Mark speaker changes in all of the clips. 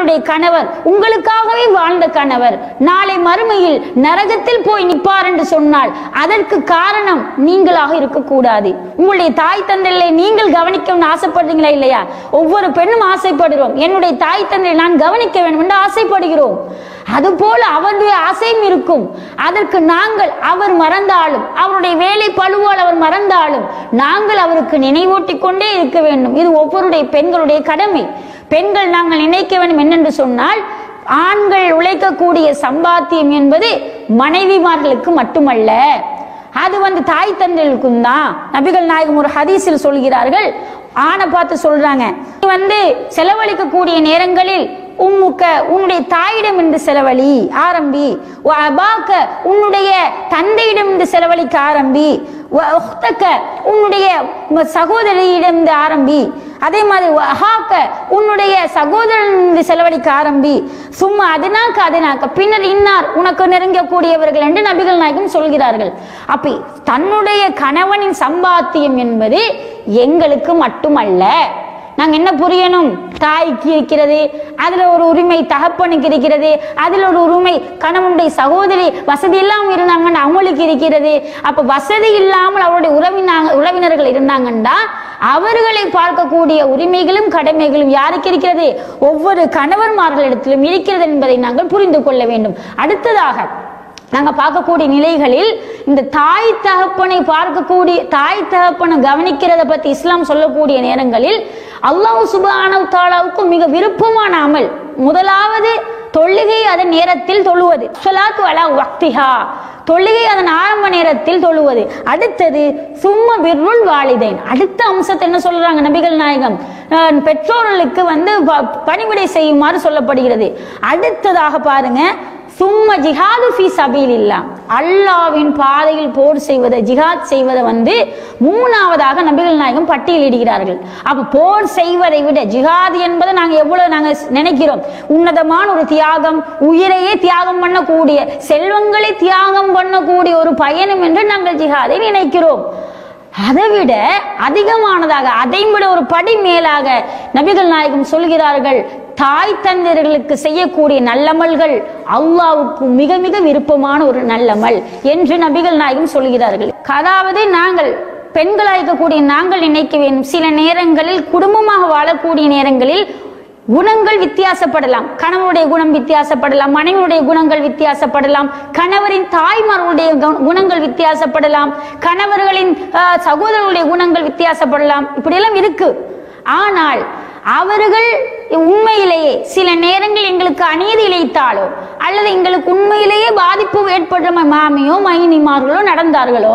Speaker 1: உங்களுடைய கணவர் உங்களுக்காகவே வாழ்ந்த கணவர் நாளை மறுமையில் நரகத்தில் போய் நிற்பார் என்று சொன்னால் அதற்கு காரணம் நீங்களாக இருக்கக்கூடாது உங்களுடைய தாய் தந்தைகளை நீங்கள் கவனிக்கணும்னு ஆசைப்படுறீங்களா இல்லையா ஒவ்வொரு பெண்ணும் ஆசைப்படுகிறோம் என்னுடைய தாய் தந்தை நான் கவனிக்க வேண்டும் என்று ஆசைப்படுகிறோம் அதுபோல அவருடைய ஆசையும் இருக்கும் அதற்கு நாங்கள் அவர் மறந்தாலும் அவருடைய வேலை பழுவால் அவர் மறந்தாலும் நாங்கள் அவருக்கு நினைவூட்டிக் கொண்டே இருக்க வேண்டும் இது ஒவ்வொருடைய பெண்களுடைய கடமை பெண்கள் நாங்கள் நினைக்க வேண்டும் என்னென்று சொன்னால் ஆண்கள் உழைக்கக்கூடிய சம்பாத்தியம் என்பது மனைவிமார்களுக்கு மட்டுமல்ல அது வந்து தாய் தந்தைகளுக்கும் தான் நபிகள் நாயகம் ஒரு ஹதீஸில் சொல்கிறார்கள் ஆணை பார்த்து சொல்றாங்க நீ வந்து செலவழிக்கக்கூடிய நேரங்களில் உம்முக்க உன்னுடைய தாயிடம் இருந்து செலவழி ஆரம்பி வ அபாக்க உன்னுடைய தந்தையிடம் இருந்து செலவழிக்க ஆரம்பி வ உக்தக்க உன்னுடைய ம- சகோதரியிடம் இருந்து ஆரம்பி அதே மாதிரி வ அஹாக்க உன்னுடைய சகோதரன் இருந்து செலவழிக்க ஆரம்பி சும்மா அதனாக்க அதனாக்க பின்னர் இன்னார் உனக்கு நெருங்கக்கூடியவர்கள் என்று நபிகள் நாயகம் சொல்கிறார்கள் அப்ப தன்னுடைய கணவனின் சம்பாத்தியம் என்பது எங்களுக்கு மட்டுமல்ல நாங்க என்ன புரியணும் தாய்க்கு இருக்கிறது அதுல ஒரு உரிமை தகப்பனுக்கு இருக்கிறது அதுல ஒரு உரிமை கணவனுடைய சகோதரி வசதி இல்லாம இருந்தாங்கன்னா அவங்களுக்கு இருக்கிறது அப்ப வசதி இல்லாமல் அவருடைய உறவினாங்க உறவினர்கள் இருந்தாங்கன்னா அவர்களை பார்க்கக்கூடிய உரிமைகளும் கடமைகளும் யாருக்கு இருக்கிறது ஒவ்வொரு கணவன்மார்களிடத்திலும் இருக்கிறது என்பதை நாங்கள் புரிந்து கொள்ள வேண்டும் அடுத்ததாக நாங்க பார்க்கக்கூடிய நிலைகளில் இந்த தாய் தகப்பனை பார்க்கக்கூடிய தாய் தகப்பனை கவனிக்கிறத பத்தி இஸ்லாம் சொல்லக்கூடிய நேரங்களில் அல்லாஹ் சுபானவ் தாலாவுக்கு மிக விருப்பமான அமல் முதலாவது தொழுகை அதன் நேரத்தில் தொழுவது ஸலாத்து அலா வக்திஹா தொழுகை அதன் ஆரம்ப நேரத்தில் தொழுவது அடுத்தது சும்மா பிர்ருல் வாலிதைன் அடுத்த அம்சத்தை என்ன சொல்றாங்க நபிகள் நாயகம் அஹ் பெற்றோர்களுக்கு வந்து ப- பணிவிடை செய்யுமாறு சொல்லப்படுகிறது அடுத்ததாக பாருங்க சும்மா ஜிஹாது ஃபி சபீலில்லா அல்லாவின் பாதையில் போர் செய்வதை ஜிஹாத் செய்வதை வந்து மூணாவதாக நபிகள் நாயகம் பட்டியலிடுகிறார்கள் அப்ப போர் செய்வதை விட ஜிஹாத் என்பதை நாங்க எவ்வளவு நாங்க நினைக்கிறோம் உன்னதமான ஒரு தியாகம் உயிரையே தியாகம் பண்ணக்கூடிய செல்வங்களை தியாகம் பண்ணக்கூடிய ஒரு பயணம் என்று நாங்கள் ஜிஹாதை நினைக்கிறோம் அதை விட அதிகமானதாக அதை விட ஒரு படி மேலாக நபிகள் நாயகம் சொல்கிறார்கள் தாய் தந்தையர்களுக்கு செய்யக்கூடிய நல்லமல்கள் அல்லாவுக்கு மிக மிக விருப்பமான ஒரு நல்லமல் என்று நபிகள் நாயகம் சொல்கிறார்கள் அதாவது நாங்கள் பெண்களாக இருக்கக்கூடிய நாங்கள் நினைக்க வேண்டும் சில நேரங்களில் குடும்பமாக வாழக்கூடிய நேரங்களில் குணங்கள் வித்தியாசப்படலாம் கணவனுடைய குணம் வித்தியாசப்படலாம் மனைவியுடைய குணங்கள் வித்தியாசப்படலாம் கணவரின் தாய்மார்களுடைய கு- குணங்கள் வித்தியாசப்படலாம் கணவர்களின் ஆஹ், சகோதரர்களுடைய குணங்கள் வித்தியாசப்படலாம் இப்படியெல்லாம் இருக்கு ஆனால் அவர்கள் உண்மையிலேயே சில நேரங்கள் எங்களுக்கு அநீதி இழைத்தாலோ அல்லது எங்களுக்கு உண்மையிலேயே பாதிப்பு ஏற்படுற மாமியோ மைனிமார்களோ நடந்தார்களோ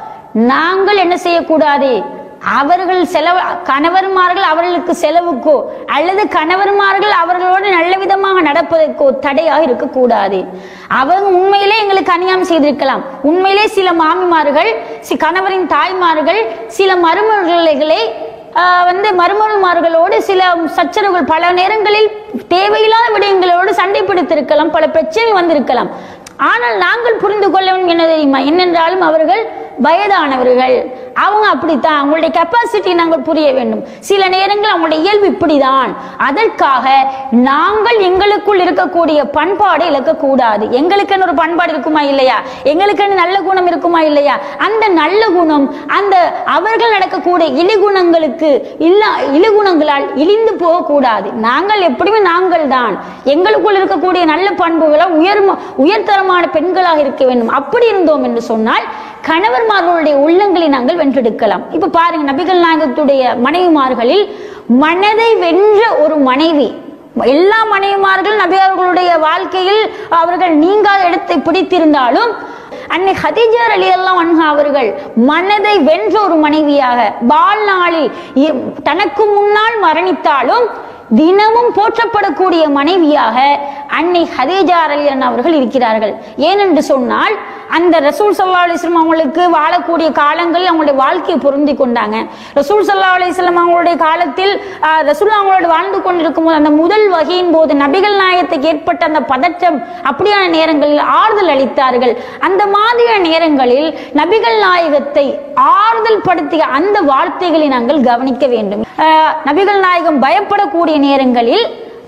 Speaker 1: நாங்கள் என்ன செய்யக்கூடாது அவர்கள் செலவு கணவர்மார்கள் அவர்களுக்கு செலவுக்கோ அல்லது கணவர்மார்கள் அவர்களோடு நல்ல விதமாக நடப்பதற்கோ தடையாக இருக்கக்கூடாது அவங்க உண்மையிலே எங்களுக்கு அநியாயம் செய்திருக்கலாம் உண்மையிலே சில மாமிமார்கள் சி கணவரின் தாய்மார்கள் சில மருமகளை ஆஹ் வந்து மருமகன்மார்களோடு சில சச்சரவுகள் பல நேரங்களில் தேவையில்லாத விடயங்களோடு சண்டை பிடித்திருக்கலாம் பல பிரச்சனை வந்திருக்கலாம் ஆனால் நாங்கள் புரிந்து கொள்ள வேண்டும் என்ன தெரியுமா என்னென்றாலும் அவர்கள் வயதானவர்கள் அவங்க அப்படித்தான் அவங்களுடைய கெப்பாசிட்டி நாங்கள் புரிய வேண்டும் சில நேரங்கள் அவங்களுடைய இயல்பு இப்படிதான் அதற்காக நாங்கள் எங்களுக்குள் இருக்கக்கூடிய பண்பாடை இழக்கக்கூடாது எங்களுக்குன்னு ஒரு பண்பாடு இருக்குமா இல்லையா எங்களுக்குன்னு நல்ல குணம் இருக்குமா இல்லையா அந்த நல்ல குணம் அந்த அவர்கள் நடக்கக்கூடிய இழிகுணங்களுக்கு இல்ல இழிகுணங்களால் இழிந்து போகக்கூடாது நாங்கள் எப்படியுமே நாங்கள் தான் எங்களுக்குள் இருக்கக்கூடிய நல்ல பண்புகளை உயர் உயர்தரமான பெண்களாக இருக்க வேண்டும் அப்படி இருந்தோம் என்று சொன்னால் கணவர்மார்களுடைய உள்ளங்களை நாங்கள் வென்றெடுக்கலாம் இப்ப பாருங்க நபிகள் நாயகத்துடைய மனைவிமார்களில் மனதை வென்ற ஒரு மனைவி எல்லா மனைவிமார்கள் நபியர்களுடைய வாழ்க்கையில் அவர்கள் நீங்காத இடத்தை பிடித்திருந்தாலும் அன்னை ஹதிஜர் அலி அல்லாம் அன்ஹா அவர்கள் மனதை வென்ற ஒரு மனைவியாக வாழ்நாளில் இ- தனக்கு முன்னால் மரணித்தாலும் தினமும் போற்றப்படக்கூடிய மனைவியாக அன்னை ஹதீஜா அலியன் அவர்கள் இருக்கிறார்கள் ஏனென்று சொன்னால் அந்த ரசூல் சல்லா அலிஸ்லாம் அவங்களுக்கு வாழக்கூடிய காலங்களில் அவங்களுடைய வாழ்க்கையை பொருந்தி கொண்டாங்க ரசூல் சல்லா அலிஸ்லாம் அவங்களுடைய காலத்தில் ஆஹ், ரசூல் அவங்களோட வாழ்ந்து கொண்டிருக்கும் போது அந்த முதல் வகையின் போது நபிகள் நாயகத்துக்கு ஏற்பட்ட அந்த பதற்றம் அப்படியான நேரங்களில் ஆறுதல் அளித்தார்கள் அந்த மாதிரியான நேரங்களில் நபிகள் நாயகத்தை ஆறுதல் படுத்திய அந்த வார்த்தைகளை நாங்கள் கவனிக்க வேண்டும் ஆஹ், நபிகள் நாயகம் பயப்படக்கூடிய நேரங்களில்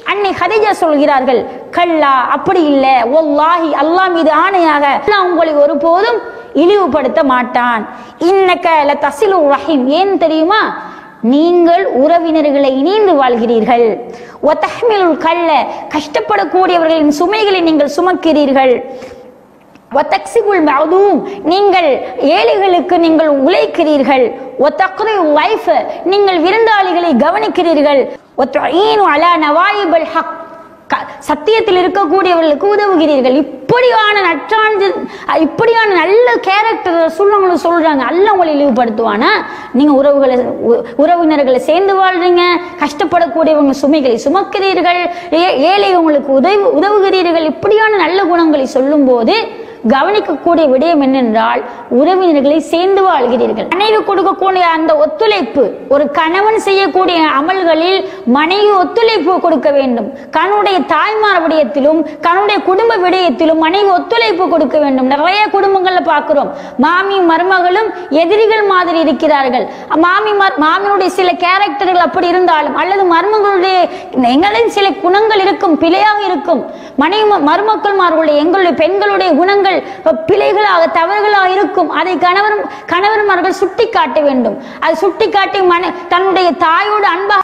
Speaker 1: அன்னை ஹதிஜா சொல்கிறார்கள் கல்லா அப்படி இல்ல ஒல்லாஹி அல்லாஹ் மீது ஆணையாக அல்லாஹ் உங்களை ஒருபோதும் இழிவுபடுத்த மாட்டான் இன்னக்க ல தசிலு ரஹீம் ஏன் தெரியுமா நீங்கள் உறவினர்களை இணைந்து வாழ்கிறீர்கள் ஒத்தஹ்மிலுல் கல்ல கஷ்டப்படக்கூடியவர்களின் சுமைகளை நீங்கள் சுமக்கிறீர்கள் ஒத்தக்சிபுல் மஅதூம் நீங்கள் ஏழைகளுக்கு நீங்கள் உழைக்கிறீர்கள் ஒத்தக்ரி லைஃப் நீங்கள் விருந்தாளிகளை கவனிக்கிறீர்கள் ஒத்தஈனு அலா நவாயிபல் ஹக் க- சத்தியத்தில் இருக்கக்கூடியவர்களுக்கு உதவுகிறீர்கள் இப்படியான நற்றாண்டு அஹ், இப்படியான நல்ல கேரக்டர் சொல்லவங்களும் சொல்றாங்க அல்ல உங்களை இழிவுபடுத்துவானா நீங்க உறவுகளை உ- உறவினர்களை சேர்ந்து வாழ்றீங்க கஷ்டப்படக்கூடியவங்க சுமைகளை சுமக்கிறீர்கள் ஏ- ஏழை உங்களுக்கு உதவி உதவுகிறீர்கள் இப்படியான நல்ல குணங்களை சொல்லும்போது கவனிக்கக்கூடிய விடயம் என்னென்றால் உறவினர்களை சேர்ந்து வாழ்கிறீர்கள் மனைவி கொடுக்கக்கூடிய அந்த ஒத்துழைப்பு ஒரு கணவன் செய்யக்கூடிய அமல்களில் மனைவி ஒத்துழைப்பு கொடுக்க வேண்டும் கணவனுடைய தாய்மார் விடயத்திலும் கணவனுடைய குடும்ப விடயத்திலும் மனைவி ஒத்துழைப்பு கொடுக்க வேண்டும் நிறைய குடும்பங்கள்ல பார்க்கிறோம் மாமி மருமகளும் எதிரிகள் மாதிரி இருக்கிறார்கள் மாமி மர்- மாமியினுடைய சில கேரக்டர்கள் அப்படி இருந்தாலும் அல்லது மருமகளுடைய எங்களின் சில குணங்கள் இருக்கும் பிழையாக இருக்கும் மனைவி மருமக்கள்மார்களுடைய எங்களுடைய பெண்களுடைய குணங்கள் பிழைகளாக தவறுகளாக இருக்கும் அதை கணவர் கணவன்மார்கள் சுட்டி காட்ட வேண்டும் அதை சுட்டி காட்டி மன தன்னுடைய தாயோடு அன்பாக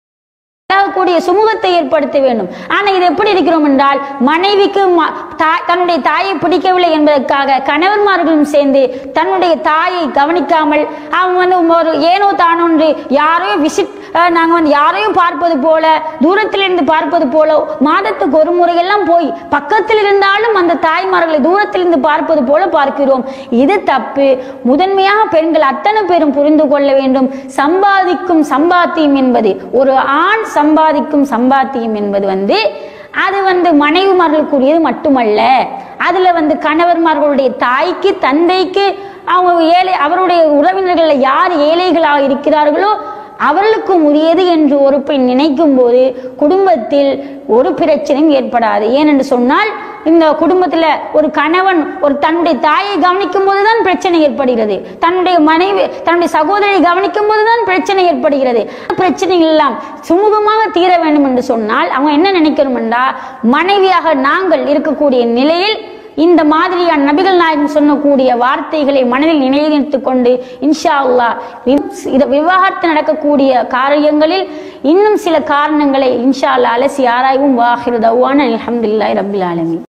Speaker 1: கூடிய சுமூகத்தை ஏற்படுத்த வேண்டும் ஆனா இது எப்படி இருக்கிறோம் என்றால் மனைவிக்கு ம- தா- தன்னுடைய தாயை பிடிக்கவில்லை என்பதற்காக கணவன்மார்களும் சேர்ந்து தன்னுடைய தாயை கவனிக்காமல் அவங்க வந்து ஒரு ஏனோ தானொன்று யாரையும் விசிட் நாங்க வந்து யாரையும் பார்ப்பது போல தூரத்திலிருந்து பார்ப்பது போல மாதத்துக்கு ஒரு முறையெல்லாம் போய் பக்கத்தில் இருந்தாலும் அந்த தாய்மார்களை தூரத்திலிருந்து பார்ப்பது போல பார்க்கிறோம் இது தப்பு முதன்மையாக பெண்கள் அத்தனை பேரும் புரிந்து கொள்ள வேண்டும் சம்பாதிக்கும் சம்பாத்தியம் என்பது ஒரு ஆண் சம்பாதிக்கும் சம்பாத்தியம் என்பது வந்து அது வந்து மனைவிமார்களுக்குரியது மட்டுமல்ல அதுல வந்து கணவர்மார்களுடைய தாய்க்கு தந்தைக்கு அவங்க ஏழை அவருடைய உறவினர்கள் யார் ஏழைகளாக இருக்கிறார்களோ அவர்களுக்கும் உரியது என்று ஒரு பெண் நினைக்கும் போது குடும்பத்தில் ஒரு பிரச்சனையும் ஏற்படாது ஏனென்று சொன்னால் இந்த குடும்பத்துல ஒரு கணவன் ஒரு தன்னுடைய தாயை கவனிக்கும் போதுதான் பிரச்சனை ஏற்படுகிறது தன்னுடைய மனைவி தன்னுடைய சகோதரியை கவனிக்கும் போதுதான் பிரச்சனை ஏற்படுகிறது பிரச்சனை எல்லாம் சுமூகமாக தீர வேண்டும் என்று சொன்னால் அவங்க என்ன நினைக்கணும் என்றால் மனைவியாக நாங்கள் இருக்கக்கூடிய நிலையில் இந்த மாதிரியான நபிகள் நாயகம் சொன்னக்கூடிய வார்த்தைகளை மனதில் நினைத்துக் கொண்டு இன்ஷா அல்லாஹ் வி- இது விவாகரத்து நடக்கக்கூடிய காரியங்களில் இன்னும் சில காரணங்களை இன்ஷா அல்லாஹ் அலசி ஆராய்வும் வாஹிரு தவான அல்ஹம்துலில்லாஹி ரப்பில் ஆலமீன்